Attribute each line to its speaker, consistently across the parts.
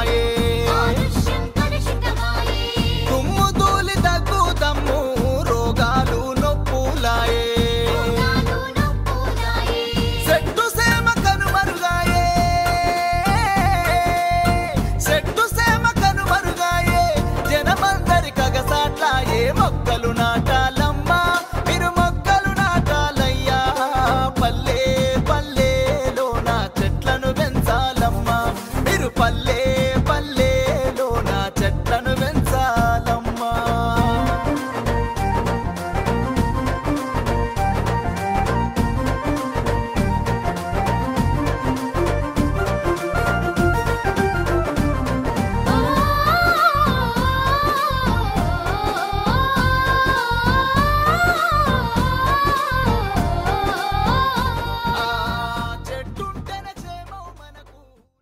Speaker 1: మాయే తుమ్ము తూలి దగ్గు తమ్ము రోగాలు నొప్పులాయే చెట్టు సేమ కనుమరుగాయే చెట్టు సేమ కనుమరుగాయే జనమందరి కగసాట్లాయే మొక్కలు నాటాలమ్మా మీరు మొక్కలు నాటాలయ్యా పల్లె పల్లెలో నా చెట్లను పెంచాలమ్మా మీరు పల్లె పల్లెలో నా చెట్లను పెంచాలమ్మా ఆ చెట్టుంటేనే క్షేమం మనకు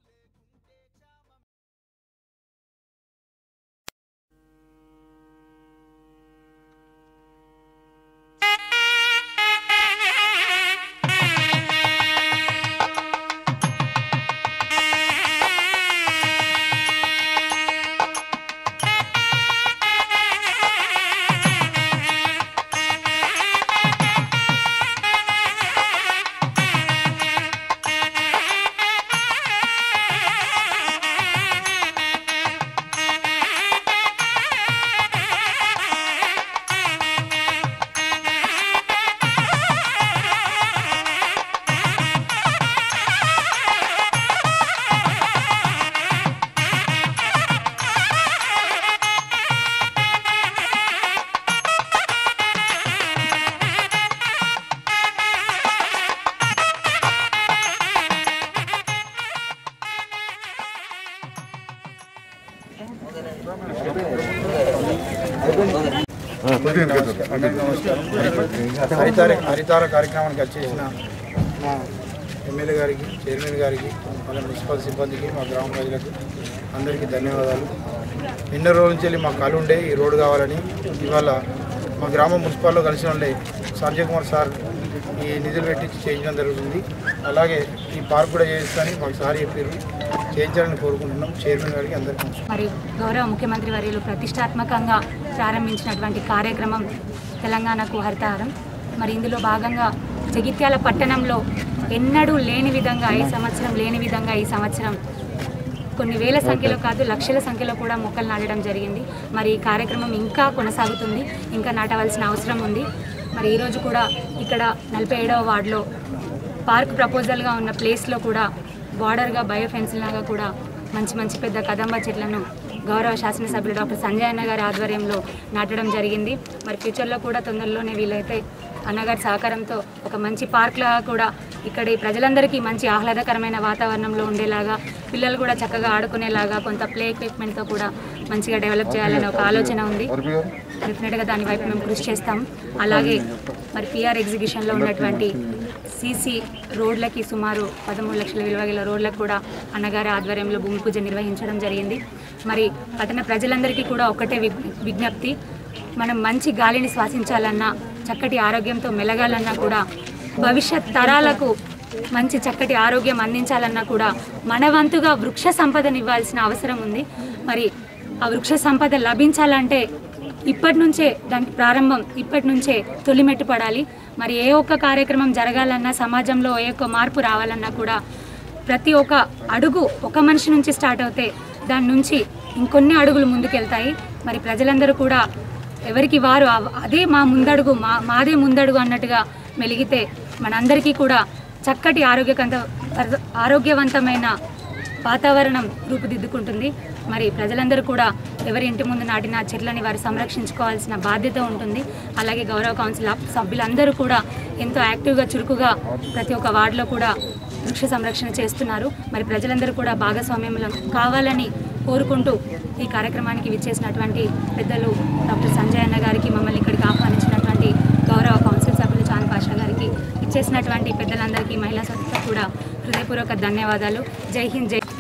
Speaker 2: హరితార హరితార కార్యక్రమానికి వచ్చేసిన మా ఎమ్మెల్యే గారికి చైర్మన్ గారికి మన మున్సిపల్ సిబ్బందికి మా గ్రామ ప్రజలకు అందరికీ ధన్యవాదాలు ఎన్నో రోజుల నుంచి వెళ్ళి మా కళ ఉండే ఈ రోడ్డు కావాలని ఇవాళ మా గ్రామ మున్సిపాల్లో కలిసి ఉండే సంజయ్ కుమార్ సార్ ఈ నిధులు పెట్టి చేయించడం జరుగుతుంది అలాగే ఈ పార్క్ కూడా చేయిస్తానని మాకు సార్ చెప్పారు చేయించాలని కోరుకుంటున్నాం చైర్మన్ గారికి అందరికీ నమస్కారం.
Speaker 3: మరి గౌరవ ముఖ్యమంత్రి వర్యులు ప్రతిష్టాత్మకంగా ప్రారంభించినటువంటి కార్యక్రమం తెలంగాణకు హరితహారం మరి ఇందులో భాగంగా జగిత్యాల పట్టణంలో ఎన్నడూ లేని విధంగా ఈ సంవత్సరం లేని విధంగా ఈ సంవత్సరం కొన్ని వేల సంఖ్యలో కాదు లక్షల సంఖ్యలో కూడా మొక్కలు నాటడం జరిగింది మరి ఈ కార్యక్రమం ఇంకా కొనసాగుతుంది ఇంకా నాటవలసిన అవసరం ఉంది మరి ఈరోజు కూడా ఇక్కడ నలభై ఏడవ వార్డులో పార్క్ ప్రపోజల్గా ఉన్న ప్లేస్లో కూడా బార్డర్గా బయో ఫెన్సింగ్ లాగా కూడా మంచి మంచి పెద్ద కదంబ చెట్లను గౌరవ శాసనసభ్యులు డాక్టర్ సంజయ్ అన్న గారి ఆధ్వర్యంలో నాటడం జరిగింది మరి ఫ్యూచర్లో కూడా తొందరలోనే వీలైతే అన్నగారి సహకారంతో ఒక మంచి పార్క్ లాగా కూడా ఇక్కడ ఈ ప్రజలందరికీ మంచి ఆహ్లాదకరమైన వాతావరణంలో ఉండేలాగా పిల్లలు కూడా చక్కగా ఆడుకునేలాగా కొంత ప్లే ఎక్విప్మెంట్తో కూడా మంచిగా డెవలప్ చేయాలనే ఒక ఆలోచన ఉంది డెఫినెట్గా దాని వైపు మేము కృషి చేస్తాం అలాగే మరి పిఆర్ ఎగ్జిబిషన్లో ఉన్నటువంటి సీసీ రోడ్లకి సుమారు పదమూడు లక్షల విలువ గల రోడ్లకు కూడా అన్నగారి ఆధ్వర్యంలో భూమి పూజ నిర్వహించడం జరిగింది మరి పట్టణ ప్రజలందరికీ కూడా ఒకటే విజ్- విజ్ఞప్తి మనం మంచి గాలిని శ్వాసించాలన్నా చక్కటి ఆరోగ్యంతో మెలగాలన్నా కూడా భవిష్యత్ తరాలకు మంచి చక్కటి ఆరోగ్యం అందించాలన్నా కూడా మన వంతుగా వృక్ష సంపదనివ్వాల్సిన అవసరం ఉంది మరి ఆ వృక్ష సంపద లభించాలంటే ఇప్పటి నుంచే దానికి ప్రారంభం ఇప్పటి నుంచే తొలిమెట్టు పడాలి మరి ఏ ఒక్క కార్యక్రమం జరగాలన్నా సమాజంలో ఏ ఒక్క మార్పు రావాలన్నా కూడా ప్రతి ఒక్క అడుగు ఒక మనిషి నుంచి స్టార్ట్ అవుతే దాని నుంచి ఇంకొన్ని అడుగులు ముందుకెళ్తాయి మరి ప్రజలందరూ కూడా ఎవరికి వారు అవ- అదే మా ముందడుగు మా మాదే ముందడుగు అన్నట్టుగా మెలిగితే మనందరికీ కూడా చక్కటి ఆరోగ్యకంత ఆరోగ్యవంతమైన వాతావరణం రూపుదిద్దుకుంటుంది మరి ప్రజలందరూ కూడా ఎవరి ఇంటి ముందు నాటిన చెట్లని వారు సంరక్షించుకోవాల్సిన బాధ్యత ఉంటుంది అలాగే గౌరవ కౌన్సిల్ ఆఫ్ సభ్యులందరూ కూడా ఎంతో యాక్టివ్గా చురుకుగా ప్రతి ఒక్క వార్డులో కూడా వృక్ష సంరక్షణ చేస్తున్నారు మరి ప్రజలందరూ కూడా భాగస్వామ్యంలో కావాలని కోరుకుంటూ ఈ కార్యక్రమానికి విచ్చేసినటువంటి పెద్దలు డాక్టర్ సంజయ్ అన్న గారికి మమ్మల్ని ఇక్కడికి ఆహ్వానించినటువంటి గౌరవ కౌన్సిల్ సభ్యులు చాన్ పాషా గారికి ఇచ్చేసినటువంటి పెద్దలందరికీ మహిళా సంస్థ కూడా హృదయపూర్వక ధన్యవాదాలు జై హింద్ జై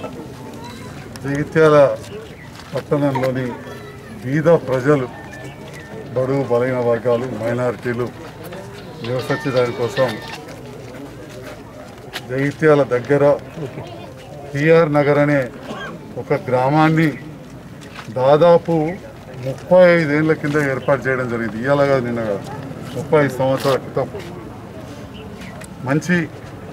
Speaker 4: జగిత్యాల పట్టణంలోని బీద ప్రజలు బడుగు బలైన వర్గాలు మైనారిటీలు నివసించే దానికోసం జగిత్యాల దగ్గర టిఆర్ నగర్ అనే ఒక గ్రామాన్ని దాదాపు ముప్పై ఐదేళ్ల కింద ఏర్పాటు చేయడం జరిగింది ఇవాళ కాదు నిన్న కాదు ముప్పై ఐదు సంవత్సరాల క్రితం మంచి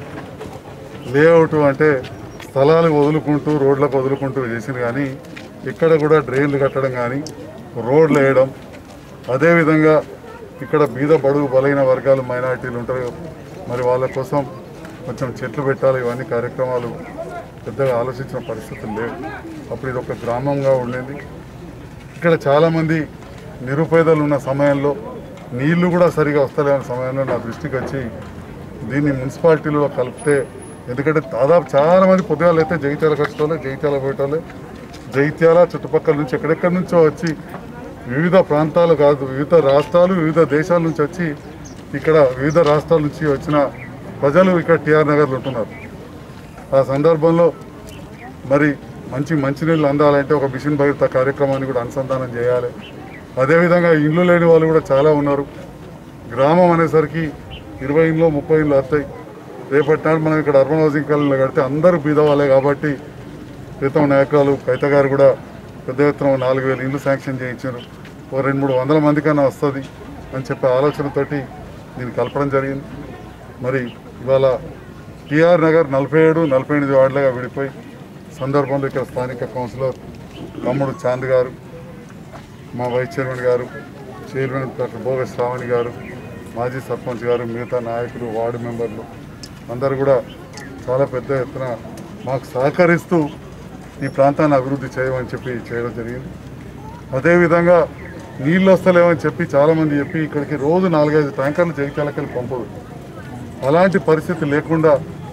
Speaker 4: లేఅవుట్ అంటే స్థలాలు వదులుకుంటూ రోడ్లకు వదులుకుంటూ చేసింది కానీ ఇక్కడ కూడా డ్రైన్లు కట్టడం కానీ రోడ్లు వేయడం అదేవిధంగా ఇక్కడ బీద బడుగు బలైన వర్గాలు మైనారిటీలు ఉంటారు మరి వాళ్ళ కోసం కొంచెం చెట్లు పెట్టాలి ఇవన్నీ కార్యక్రమాలు పెద్దగా ఆలోచించిన పరిస్థితులు లేవు అప్పుడు ఇది ఒక గ్రామంగా ఉండేది ఇక్కడ చాలామంది నిరుపేదలు ఉన్న సమయంలో నీళ్లు కూడా సరిగా వస్తలేని సమయంలో నా దృష్టికి వచ్చి దీన్ని మున్సిపాలిటీలో కలిపితే ఎందుకంటే దాదాపు చాలా మంది పొద్దుగాలు అయితే జగిత్యాలకు వచ్చేటోళ్ళే జగిత్యాల పోయేటోళ్ళే జగిత్యాల చుట్టుపక్కల నుంచి ఎక్కడెక్కడి నుంచో వచ్చి వివిధ ప్రాంతాలు కాదు వివిధ రాష్ట్రాలు వివిధ దేశాల నుంచి వచ్చి ఇక్కడ వివిధ రాష్ట్రాల నుంచి వచ్చిన ప్రజలు ఇక్కడ టిఆర్ నగర్లో ఉంటున్నారు ఆ సందర్భంలో మరి మంచి మంచినీళ్ళు అందాలంటే ఒక మిషన్ భగీరథ కార్యక్రమాన్ని కూడా అనుసంధానం చేయాలి అదేవిధంగా ఇండ్లు లేని వాళ్ళు కూడా చాలా ఉన్నారు గ్రామం అనేసరికి ఇరవై ఇండ్లు ముప్పై ఇండ్లు వస్తాయి రేపటి నాడు మనం ఇక్కడ అర్బన్ హౌసింగ్ కాలనీలో కడితే అందరూ బీదవాళ్ళే కాబట్టి క్రితం నాయకులు కవిత గారు కూడా పెద్ద ఎత్తున నాలుగు వేల ఇండ్లు శాంక్షన్ చేయించారు ఓ రెండు మూడు వందల మంది కన్నా వస్తుంది అని చెప్పే ఆలోచనతోటి దీన్ని కలపడం జరిగింది మరి ఇవాళ టిఆర్ నగర్ నలభై ఏడు నలభై ఎనిమిది వార్డులుగా విడిపోయి సందర్భంలో ఇక్కడ స్థానిక కౌన్సిలర్ తమ్ముడు చాంద్ గారు మా vice chairman garu chairman doctor Bhoga Sravani గారు మాజీ సర్పంచ్ గారు మిగతా నాయకులు వార్డు మెంబర్లు అందరూ కూడా చాలా పెద్ద ఎత్తున మాకు సహకరిస్తూ ఈ ప్రాంతాన్ని అభివృద్ధి చేయమని చెప్పి చేయడం జరిగింది అదేవిధంగా నీళ్ళు వస్తలేవని చెప్పి చాలామంది చెప్పి ఇక్కడికి రోజు నాలుగైదు ట్యాంకర్లు జగిత్యాలకెళ్ళి పంపదు అలాంటి పరిస్థితి లేకుండా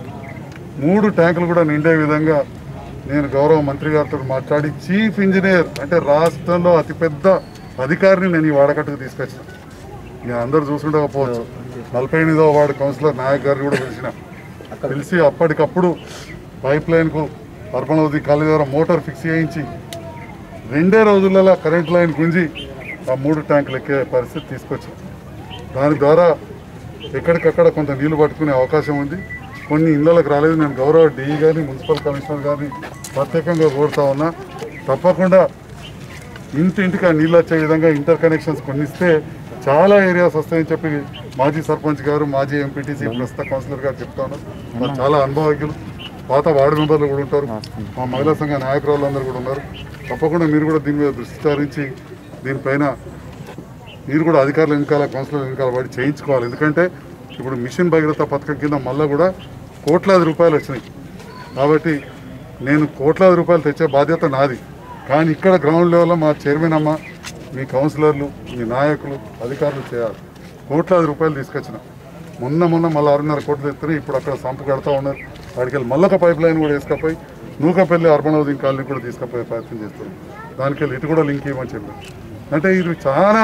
Speaker 4: మూడు ట్యాంకులు కూడా నిండే విధంగా నేను గౌరవ మంత్రి గారితో మాట్లాడి చీఫ్ ఇంజనీర్ అంటే రాష్ట్రంలో అతిపెద్ద అధికారిని నేను ఈ వాడకట్టుకు తీసుకొచ్చిన ఇక అందరూ చూసుకుండకపోవచ్చు నలభై ఎనిమిదవ వార్డు కౌన్సిలర్ నాయక్ గారిని కూడా పిలిచిన పిలిచి అప్పటికప్పుడు పైప్ లైన్కు అర్బన్ హౌసింగ్ కాలేజీ ద్వారా మోటార్ ఫిక్స్ చేయించి రెండే రోజులలో కరెంట్ లైన్ గుంజి ఆ మూడు ట్యాంకులు ఎక్కే పరిస్థితి తీసుకొచ్చాం దాని ద్వారా ఎక్కడికక్కడ కొంత నీళ్లు పట్టుకునే అవకాశం ఉంది కొన్ని ఇళ్ళకి రాలేదు నేను గౌరవ డిఈ గారిని మున్సిపల్ కమిషనర్ గారిని ప్రత్యేకంగా కోరుతా ఉన్నా తప్పకుండా ఇంటింటికి ఆ నీళ్ళు వచ్చే విధంగా ఇంటర్ కనెక్షన్స్ కొన్ని ఇస్తే చాలా ఏరియాస్ వస్తాయని చెప్పి మాజీ సర్పంచ్ గారు మాజీ ఎంపీటీసీ ప్రస్తుత కౌన్సిలర్ గారు చెప్తా ఉన్నారు వాళ్ళు చాలా అనుభవజ్ఞులు పాత వార్డు మెంబర్లు కూడా ఉంటారు మా మహిళా సంఘ నాయకురాళ్ళందరూ కూడా ఉన్నారు తప్పకుండా మీరు కూడా దీని మీద దృష్టి సారించి దీనిపైన మీరు కూడా అధికారుల వెనకాల కౌన్సిలర్ వెనకాల పడి చేయించుకోవాలి ఎందుకంటే ఇప్పుడు మిషన్ భగీరథ పథకం కింద మళ్ళీ కూడా కోట్లాది రూపాయలు వచ్చినాయి కాబట్టి నేను కోట్లాది రూపాయలు తెచ్చే బాధ్యత నాది కానీ ఇక్కడ గ్రౌండ్ లెవెల్లో మా చైర్మన్ అమ్మ మీ కౌన్సిలర్లు మీ నాయకులు అధికారులు చేయాలి కోట్లాది రూపాయలు తీసుకొచ్చిన మొన్న మొన్న మళ్ళీ ఆరున్నర కోట్లు తెస్తున్నాయి ఇప్పుడు అక్కడ సంపు కడతా ఉన్నారు వాడికి వెళ్ళి మళ్ళీ ఒక పైప్ లైన్ కూడా వేసుకపోయి నూకపల్లి అర్బన్ హౌసింగ్ కాలనీ కూడా తీసుకుపోయే ప్రయత్నం చేస్తున్నాం దానికి వెళ్ళి ఇటు కూడా లింక్ ఇవ్వమని చెప్పారు అంటే ఇది చాలా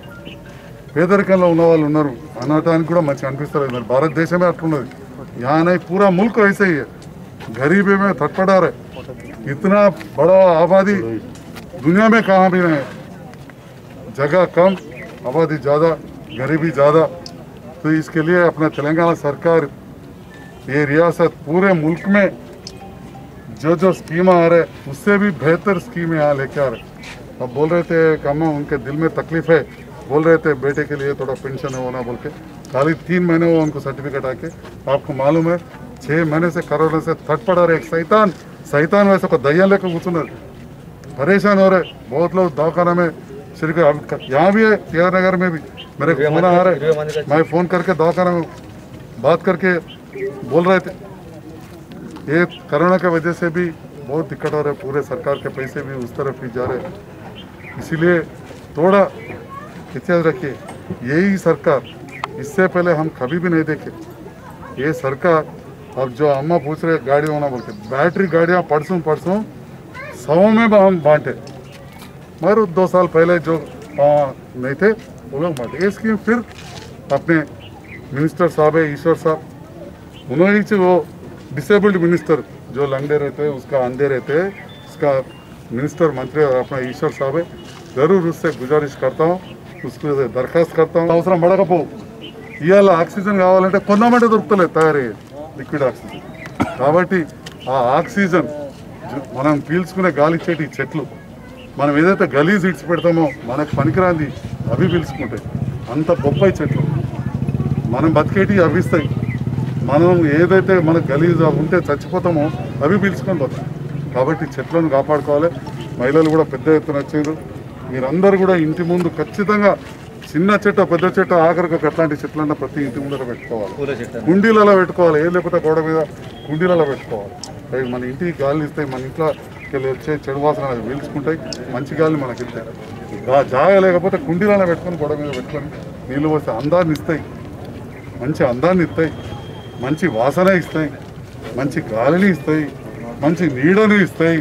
Speaker 4: పేదరికంలో ఉన్న వాళ్ళు ఉన్నారు అనటానికి కూడా మంచిగా అనిపిస్తలేదు మరి భారతదేశమే అట్లున్నది यहाँ नहीं पूरा मुल्क ऐसे ही है गरीबी में थटपटा रहे इतना बड़ा आबादी दुनिया में कहाँ भी नहीं है जगह कम आबादी ज़्यादा गरीबी ज़्यादा तो इसके लिए अपना तेलंगाना सरकार ये रियासत पूरे मुल्क में जो जो स्कीम आ रहे उससे भी बेहतर स्कीम यहाँ लेके आ रहे अब बोल रहे थे कि अम्मा उनके दिल में तकलीफ है बोल रहे थे बेटे के लिए थोड़ा पेंशन होना बोल के खाली तीन महीने हुआ उनको सर्टिफिकेट आके आपको मालूम है छः महीने से कोरोना से थट पड़ा रहे एक शैतान शैतान वैसे को दయ్యం लेकर కూర్చున్నారు परेशान हो रहे बहुत लोग दवाखाना में सिर्फ अब यहाँ भी है टीआर नगर में भी मेरे को फोन आ रहा है मैं फोन करके दवाखाना में बात करके बोल रहे थे ये कोरोना की वजह से भी बहुत दिक्कत हो रहा है पूरे सरकार के पैसे भी उस तरफ ही जा रहे हैं इसीलिए थोड़ा इतिहास रखिए यही सरकार इससे पहले हम कभी भी नहीं देखे ये सरकार अब जो अम्मा पूछ रहे गाड़ी होना बोल के बैटरी गाड़ियाँ परसों परसों सौ में हम बांटे मगर दो साल पहले जो आ, नहीं थे वो लोग बांटे ये स्कीम फिर अपने मिनिस्टर साहब है ईश्वर साहब उन्होंने ही वो डिसेबल्ड मिनिस्टर जो लंगड़े रहते हैं उसका अंधे रहते हैं उसका मिनिस्टर मंत्री अपना ईश्वर साहब है जरूर उससे गुजारिश करता हूँ उसको दरखास्त करता हूँ అవసరం పడకపో ఇవాళ ఆక్సిజన్ కావాలంటే కొన్నామంటే దొరుకుతలేదు తయారయ్యేది లిక్విడ్ ఆక్సిజన్ కాబట్టి ఆ ఆక్సిజన్ జ- మనం పీల్చుకునే గాలి ఇచ్చేటి ఈ చెట్లు మనం ఏదైతే గలీజ్ ఇడ్చి పెడతామో మనకు పనికిరాంది అవి పీల్చుకుంటాయి అంత బొప్పాయి చెట్లు మనం బతికేటి అవి ఇస్తాయి మనం ఏదైతే మనకు గలీజ్ ఉంటే చచ్చిపోతామో అవి పీల్చుకొని పోతాం కాబట్టి చెట్లను కాపాడుకోవాలి మహిళలు కూడా పెద్ద ఎత్తున వచ్చారు మీరందరూ కూడా ఇంటి ముందు ఖచ్చితంగా చిన్న చెట్టు పెద్ద చెట్టు ఆఖరికి ఒక అట్లాంటి చెట్లన్నా ప్రతి ఇంటి ముందర పెట్టుకోవాలి కుండీలలో పెట్టుకోవాలి ఏ లేకపోతే గోడ మీద కుండీలలో పెట్టుకోవాలి అవి మన ఇంటికి గాలి ఇస్తాయి మన ఇంట్లో వెళ్ళి వచ్చే చెడు వాసన అవి పీల్చుకుంటాయి మంచి గాలి మనకి ఇస్తాయి గా- జాగ లేకపోతే కుండీలలో పెట్టుకొని గోడ మీద పెట్టుకొని నీళ్ళు పోస్తే అందాన్ని ఇస్తాయి మంచి అందాన్ని ఇస్తాయి మంచి వాసన ఇస్తాయి మంచి గాలిని ఇస్తాయి మంచి నీడను ఇస్తాయి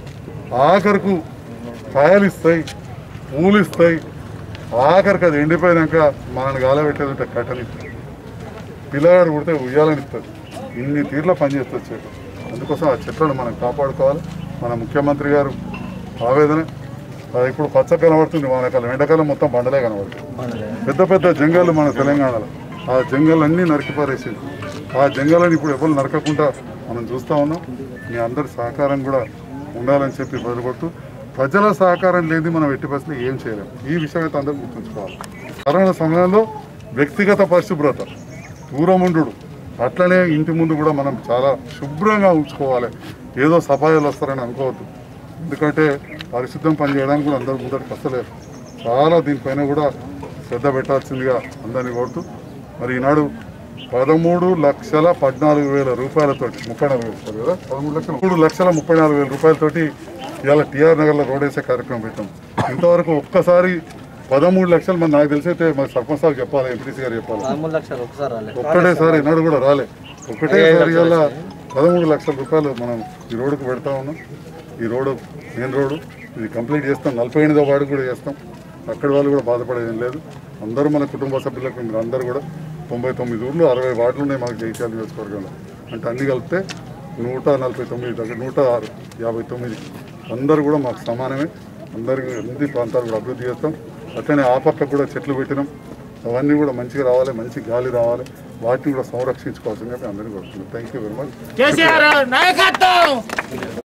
Speaker 4: ఆఖరకు కాయలు ఇస్తాయి పూలు ఇస్తాయి ఆఖరికి అది ఎండిపోయినాక మనల్ని గాలబెట్టేది ఉంటే కట్టని పిల్లగాడు పుడితే ఉయ్యాలని ఇస్తుంది ఇన్ని తీర్ల పనిచేస్తుంది చెట్టు అందుకోసం ఆ చెట్లను మనం కాపాడుకోవాలి మన ముఖ్యమంత్రి గారు ఆవేదన అది ఇప్పుడు పచ్చ కనబడుతుంది వానకాలం ఎండాకాలం మొత్తం బండలే కనబడుతుంది పెద్ద పెద్ద జంగళ్ళు మన తెలంగాణలో ఆ జంగలన్నీ నరికిపారేసింది ఆ జంగలని ఇప్పుడు ఎవరు నరకకుండా మనం చూస్తూ ఉన్నాం మీ అందరి సహకారం కూడా ఉండాలని చెప్పి బదులుపడుతూ ప్రజల సహకారం లేని మనం ఎట్టి పరిస్థితులు ఏం చేయలేం ఈ విషయం అయితే అందరూ గుర్తుంచుకోవాలి కరోనా సమయంలో వ్యక్తిగత పరిశుభ్రత దూరముండు అట్లనే ఇంటి ముందు కూడా మనం చాలా శుభ్రంగా ఉంచుకోవాలి ఏదో సఫాయిలు వస్తారని అనుకోవద్దు ఎందుకంటే పరిశుద్ధం పని చేయడానికి కూడా అందరూ ముందరికి వస్తలేరు చాలా దీనిపైన కూడా శ్రద్ధ పెట్టాల్సిందిగా అందరినీ కోరుతూ మరి ఈనాడు పదమూడు లక్షల పద్నాలుగు వేల రూపాయలతోటి ముప్పై నాలుగు వేలు సార్ కదా పదమూడు లక్షల మూడు లక్షల ముప్పై నాలుగు వేల రూపాయలతోటి ఇవాళ టీఆర్ నగర్లో రోడ్ వేసే కార్యక్రమం పెట్టాం ఇంతవరకు ఒక్కసారి పదమూడు లక్షలు మరి నాకు తెలిసైతే మరి సర్పంచ్ సార్ చెప్పాలి ఎంపీసీ గారు చెప్పాలి
Speaker 5: పదమూడు లక్షలు ఒకసారి రాలే
Speaker 4: ఒక్కటేసారి ఎన్నడూ కూడా రాలే ఒకటేసారి ఇవాళ పదమూడు లక్షల రూపాయలు మనం ఈ రోడ్డుకు పెడతా ఉన్నాం ఈ రోడ్డు మెయిన్ రోడ్డు ఇది కంప్లీట్ చేస్తాం నలభై ఎనిమిదో వార్డు కూడా చేస్తాం అక్కడి వాళ్ళు కూడా బాధపడేది ఏం లేదు అందరూ మన కుటుంబ సభ్యులకు మీరు అందరూ కూడా తొంభై తొమ్మిది ఊర్లు అరవై వార్డులు ఉన్నాయి మనకు జైత్యాల నియోజకవర్గంలో అంటే అన్ని కలిపితే నూట నలభై తొమ్మిది దగ్గర నూట ఆరు యాభై తొమ్మిది అందరూ కూడా మాకు సమానమే అందరికి అన్ని ప్రాంతాలు కూడా అభివృద్ధి చేస్తాం అట్లనే ఆ పక్క కూడా చెట్లు పెట్టినాం అవన్నీ కూడా మంచిగా రావాలి మంచి గాలి రావాలి వాటిని కూడా సంరక్షించుకోవాల్సిందిగా మేము అందరినీ కోరుతున్నాం thank you very much
Speaker 1: KCR నాయకత్వం